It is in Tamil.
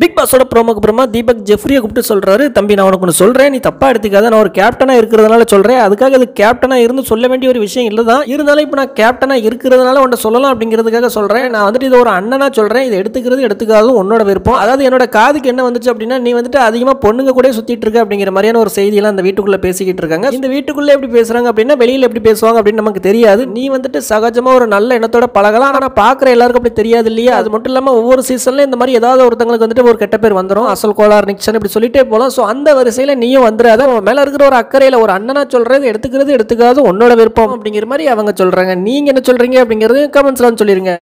பிக் பாஸோட ப்ரோமோக்கு அப்புறமா தீபக் ஜெஃப்ரியை கூப்பிட்டு சொல்றாரு தம்பி நான் உனக்கு ஒன்று சொல்றேன் நீ தப்பா எடுத்துக்காத நான் ஒரு கேப்டனா இருக்கிறதுனால சொல்றேன் அதுக்காக அது கேப்டனா இருந்து சொல்ல வேண்டிய ஒரு விஷயம் இல்லை தான் இருந்தாலும் இப்போ நான் கேப்டனா இருக்கிறதுனால உன்னை சொல்லலாம் அப்படிங்கிறதுக்காக சொல்றேன் நான் வந்துட்டு இது ஒரு அண்ணனா சொல்றேன் இதை எடுத்துக்கிறது எடுத்துக்காதும் உன்னோட விருப்பம் அதாவது என்னோட காதுக்கு என்ன வந்துச்சு அப்படின்னா நீ வந்துட்டு அதிகமாக பொண்ணுங்க கூட சுத்திட்டு இருக்க அப்படிங்கிற மாதிரியான ஒரு செய்தியெல்லாம் அந்த வீட்டுக்குள்ள பேசிக்கிட்டு இருக்காங்க இந்த வீட்டுக்குள்ள எப்படி பேசுறாங்க அப்படின்னா வெளியில எப்படி பேசுவாங்க அப்படின்னு நமக்கு தெரியாது நீ வந்துட்டு சகஜமா ஒரு நல்ல எண்ணத்தோட பழகலாம் ஆனா பாக்குற எல்லாருக்கும் அப்படி தெரியாது இல்லையா அது மட்டும் இல்லாம ஒவ்வொரு சீசன்ல இந்த மாதிரி ஏதாவது ஒருத்தங்களுக்கு வந்துட்டு ஒரு கெட்ட பேர் வந்துரும் அசல் கோளார் நிக்சன் இப்படி சொல்லிட்டே போலாம் சோ அந்த வரிசையில நீயும் வந்துடாத உன் மேல இருக்கிற ஒரு அக்கறையில ஒரு அண்ணனா சொல்றது எடுத்துக்கிறது எடுத்துக்காது உன்னோட விருப்பம் அப்படிங்கிற மாதிரி அவங்க சொல்றாங்க நீங்க என்ன சொல்றீங்க அப்படிங்கறது கமெண்ட்ஸ்ல சொல்லிருங்க